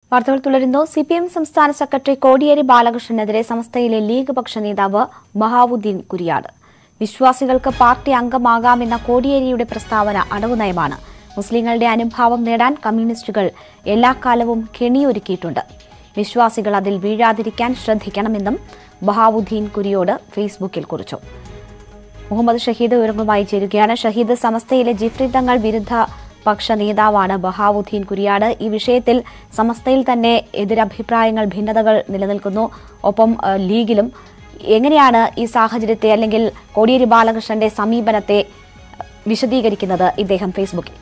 വാർത്തകൾ തുടരുന്നു C P M സംസ്ഥാന സെക്രട്ടറി കോടിയേരി ബാലകൃഷ്ണനെതിരെ സംസ്ഥയിലെ ലീഗ് പക്ഷ നേതാവ് മഹാവുദ്ദീൻ കുരിയാട് വിശ്വാസികൾക്ക് പാർട്ടി അംഗമാകാമെന്ന കോടിയേരിയുടെ പ്രസ്താവന അടവ് നയമാണ് മുസ്ലിങ്ങളുടെ അനുഭാവം നേടാൻ കമ്മ്യൂണിസ്റ്റുകൾ എല്ലാ കാലവും കെണിയൊരുക്കിയിട്ടുണ്ട് വിശ്വാസികൾ അതിൽ വീഴാതിരിക്കാൻ ശ്രദ്ധിക്കണമെന്നും ബഹാവുദ്ദീൻ കുരിയോട് ഫേസ്ബുക്കിൽ കുറിച്ചു മുഹമ്മദ് ഷഹീദ് വിവരങ്ങളുമായി ചേരുകയാണ് ഷഹീദ് സമസ്തയിലെ ജിഫ്രി തങ്ങൾ വിരുദ്ധ പക്ഷ നേതാവാണ് ബഹാവുദ്ദീൻ കുരിയാട് ഈ വിഷയത്തിൽ സമസ്തയിൽ തന്നെ എതിരഭിപ്രായങ്ങൾ ഭിന്നതകൾ നിലനിൽക്കുന്നു ഒപ്പം ഏഹ്, ലീഗിലും എങ്ങനെയാണ് ഈ സാഹചര്യത്തെ അല്ലെങ്കിൽ കോടിയേരി ബാലകൃഷ്ണന്റെ സമീപനത്തെ വിശദീകരിക്കുന്നത് ഇദ്ദേഹം ഫേസ്ബുക്കിൽ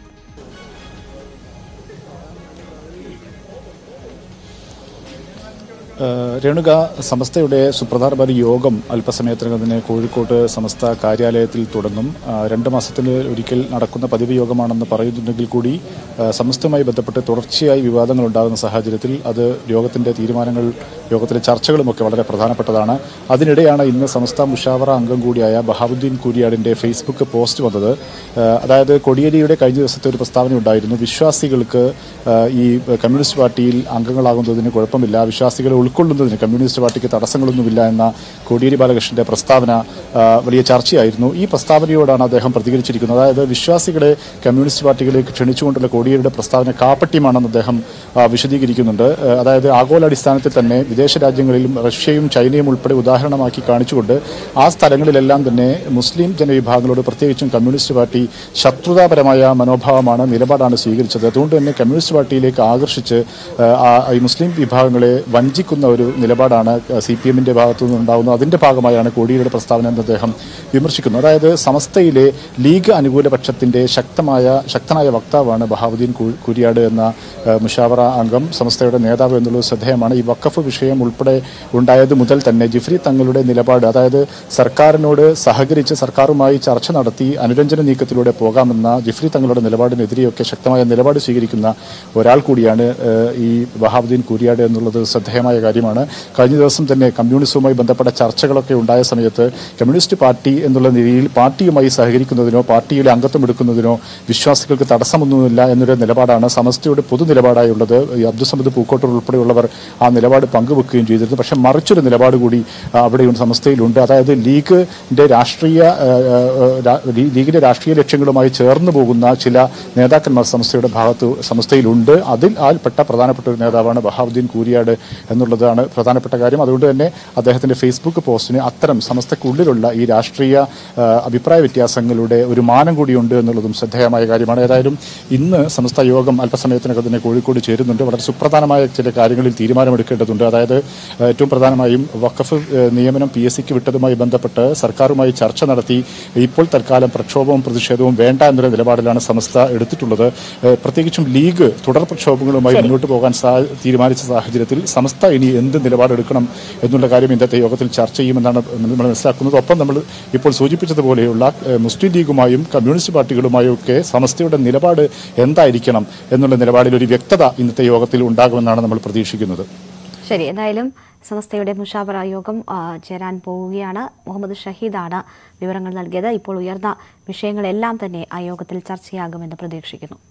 ഏഹ് രേണുക സമസ്തയുടെ സുപ്രധാനമായ യോഗം അല്പസമയത്തിനകം തന്നെ കോഴിക്കോട്ട് സമസ്ത കാര്യാലയത്തിൽ തുടങ്ങും ആ, രണ്ട് മാസത്തിന് ഒരിക്കൽ നടക്കുന്ന പതിവ് യോഗമാണെന്ന് പറയുന്നുണ്ടെങ്കിൽ കൂടി ആ, സമസ്തയുമായി ബന്ധപ്പെട്ട് തുടർച്ചയായി വിവാദങ്ങൾ ഉണ്ടാകുന്ന സാഹചര്യത്തിൽ അത് യോഗത്തിന്റെ തീരുമാനങ്ങൾ യോഗത്തിലെ ചർച്ചകളുമൊക്കെ വളരെ പ്രധാനപ്പെട്ടതാണ് അതിനിടെയാണ് ഇന്ന് സമസ്ത മുഷാവറ അംഗം കൂടിയായ ബഹാബുദ്ദീൻ കുരിയാടിന്റെ ഫേസ്ബുക്ക് പോസ്റ്റ് വന്നത് ആ, അതായത് കൊടിയേരിയുടെ കഴിഞ്ഞ ദിവസത്തെ ഒരു പ്രസ്താവന ഉണ്ടായിരുന്നു വിശ്വാസികൾക്ക് ആ, ഈ കമ്മ്യൂണിസ്റ്റ് പാർട്ടിയിൽ അംഗങ്ങളാകുന്നതിന് കുഴപ്പമില്ല വിശ്വാസികളെ ഉൾക്കൊള്ളുന്നതിന് കമ്മ്യൂണിസ്റ്റ് പാർട്ടിക്ക് തടസ്സങ്ങളൊന്നുമില്ല എന്ന കോടിയേരി ബാലകൃഷ്ണന്റെ പ്രസ്താവന ആ, വലിയ ചർച്ചയായിരുന്നു ഈ പ്രസ്താവനയോടാണ് അദ്ദേഹം പ്രതികരിച്ചിരിക്കുന്നത് അതായത് വിശ്വാസികളെ കമ്മ്യൂണിസ്റ്റ് പാർട്ടികളിലേക്ക് ക്ഷണിച്ചുകൊണ്ടുള്ള കോടിയേരിയുടെ പ്രസ്താവന കാപ്പട്യമാണെന്ന് അദ്ദേഹം ആ, വിശദീകരിക്കുന്നുണ്ട് ആ, അതായത് ആഗോളാടിസ്ഥാനത്തിൽ തന്നെ വിദേശ രാജ്യങ്ങളിലും റഷ്യയും ചൈനയും ഉൾപ്പെടെ ഉദാഹരണമാക്കി കാണിച്ചുകൊണ്ട് ആ സ്ഥലങ്ങളിലെല്ലാം തന്നെ മുസ്ലിം ജനവിഭാഗങ്ങളോട് പ്രത്യേകിച്ചും കമ്മ്യൂണിസ്റ്റ് പാർട്ടി ശത്രുതാപരമായ മനോഭാവമാണ് നിലപാടാണ് സ്വീകരിച്ചത് അതുകൊണ്ട് തന്നെ കമ്മ്യൂണിസ്റ്റ് പാർട്ടിയിലേക്ക് ആകർഷിച്ച് ആ, ആ, ഈ മുസ്ലിം വിഭാഗങ്ങളെ വഞ്ചിക്കുന്ന ഒരു നിലപാടാണ് സി പി എമ്മിന്റെ ഭാഗത്തു നിന്നുണ്ടാകുന്നത് അതിന്റെ ഭാഗമായാണ് കോടിയേരിയുടെ പ്രസ്താവന എന്ന് അദ്ദേഹം വിമർശിക്കുന്നു അതായത് സമസ്തയിലെ ലീഗ് അനുകൂല പക്ഷത്തിന്റെ ശക്തമായ ശക്തനായ വക്താവാണ് ബഹാവുദ്ദീൻ കു- കുരിയാട് എന്ന ആ, മുഷാവറ അംഗം സംസ്ഥയുടെ നേതാവ് എന്നുള്ളത് ശ്രദ്ധേയമാണ് ഈ വക്കഫ് വിഷയം ഉൾപ്പെടെ ഉണ്ടായത് മുതൽ തന്നെ ജിഫ്രി തങ്ങളുടെ നിലപാട് അതായത് സർക്കാരിനോട് സഹകരിച്ച് സർക്കാരുമായി ചർച്ച നടത്തി അനുരഞ്ജന നീക്കത്തിലൂടെ പോകാമെന്ന ജിഫ്രി തങ്ങളുടെ നിലപാടിനെതിരെയൊക്കെ ശക്തമായ നിലപാട് സ്വീകരിക്കുന്ന ഒരാൾ കൂടിയാണ് ഏഹ്, ഈ വഹാബുദ്ദീൻ കുരിയാട് എന്നുള്ളത് ശ്രദ്ധേയമായ കാര്യമാണ് കഴിഞ്ഞ ദിവസം തന്നെ കമ്മ്യൂണിസവുമായി ബന്ധപ്പെട്ട ചർച്ചകളൊക്കെ ഉണ്ടായ സമയത്ത് കമ്മ്യൂണിസ്റ്റ് പാർട്ടി എന്നുള്ള നിലയിൽ പാർട്ടിയുമായി സഹകരിക്കുന്നതിനോ പാർട്ടിയിൽ അംഗത്വം എടുക്കുന്നതിനോ വിശ്വാസികൾക്ക് തടസ്സമൊന്നുമില്ല എന്നൊരു നിലപാടാണ് സമസ്തയുടെ പൊതു നിലപാടായുള്ളത് ഈ അബ്ദുസമദ് പൂക്കോട്ടൂർ ഉൾപ്പെടെയുള്ളവർ ആ നിലപാട് പങ്കുവെക്കുകയും ചെയ്തിരുന്നു പക്ഷേ മറിച്ചൊരു നിലപാട് കൂടി ആ, അവിടെയുണ്ട് സമസ്തയിലുണ്ട് അതായത് ലീഗിന്റെ രാഷ്ട്രീയ ആ, ആ, രാ- ലീ- ലീഗിന്റെ രാഷ്ട്രീയ ലക്ഷ്യങ്ങളുമായി ചേർന്ന് പോകുന്ന ചില നേതാക്കന്മാർ സംസ്ഥയുടെ ഭാഗത്ത് സംസ്ഥയിലുണ്ട് അതിൽ ആൽപ്പെട്ട പ്രധാനപ്പെട്ട ഒരു നേതാവാണ് ബഹാവുദ്ദീൻ കൂരിയാട് എന്നുള്ളതാണ് പ്രധാനപ്പെട്ട കാര്യം അതുകൊണ്ട് തന്നെ അദ്ദേഹത്തിന്റെ ഫേസ്ബുക്ക് പോസ്റ്റിന് അത്തരം സമസ്തക്കുള്ളിലുള്ള ഈ രാഷ്ട്രീയ ആ, അഭിപ്രായ വ്യത്യാസങ്ങളുടെ ഒരു മാനം കൂടിയുണ്ട് എന്നുള്ളതും ശ്രദ്ധേയമായ കാര്യമാണ് ഏതായാലും ഇന്ന് സമസ്ത യോഗം അല്പസമയത്തിനകം തന്നെ കോഴിക്കോട് ചേരുന്നുണ്ട് വളരെ സുപ്രധാനമായ ചില കാര്യങ്ങളിൽ തീരുമാനമെടുക്കേണ്ടതുണ്ട് അതായത് ആ, ഏറ്റവും പ്രധാനമായും വഖഫ് ആ, നിയമനം പി എസ് സിക്ക് വിട്ടതുമായി ബന്ധപ്പെട്ട് സർക്കാരുമായി ചർച്ച നടത്തി ഇപ്പോൾ തൽക്കാലം പ്രക്ഷോഭവും പ്രതിഷേധവും വേണ്ട എന്നൊരു നിലപാടിലാണ് സമസ്ത എടുത്തിട്ടുള്ളത് ആ, പ്രത്യേകിച്ചും ലീഗ് തുടർ പ്രക്ഷോഭങ്ങളുമായി മുന്നോട്ട് പോകാൻ സാ- തീരുമാനിച്ച സാഹചര്യത്തിൽ സമസ്ത ഇനി എന്ത് നിലപാടെടുക്കണം എന്നുള്ള കാര്യം ഇന്നത്തെ യോഗത്തിൽ ചർച്ച ചെയ്യുമെന്നാണ് നമ്മൾ മനസ്സിലാക്കുന്നത് ഒപ്പം നമ്മൾ ഇപ്പോൾ സൂചിപ്പിച്ചതുപോലെയുള്ള ഏഹ്, മുസ്ലിം ലീഗുമായും കമ്മ്യൂണിസ്റ്റ് പാർട്ടികളുമായും ഒക്കെ സമസ്തയുടെ നിലപാട് എന്തായിരിക്കണം എന്നുള്ള നിലപാടിൽ ഒരു വ്യക്തത ഇന്നത്തെ യോഗത്തിൽ ഉണ്ടാകുമെന്നാണ് നമ്മൾ പ്രതീക്ഷിക്കുന്നത് ശരി എന്തായാലും സംസ്ഥയുടെ മുഷാവറ യോഗം ആ, ചേരാൻ പോവുകയാണ് മുഹമ്മദ് ഷഹീദാണ് വിവരങ്ങൾ നൽകിയത് ഇപ്പോൾ ഉയർന്ന വിഷയങ്ങളെല്ലാം തന്നെ ആ യോഗത്തിൽ ചർച്ചയാകുമെന്ന് പ്രതീക്ഷിക്കുന്നു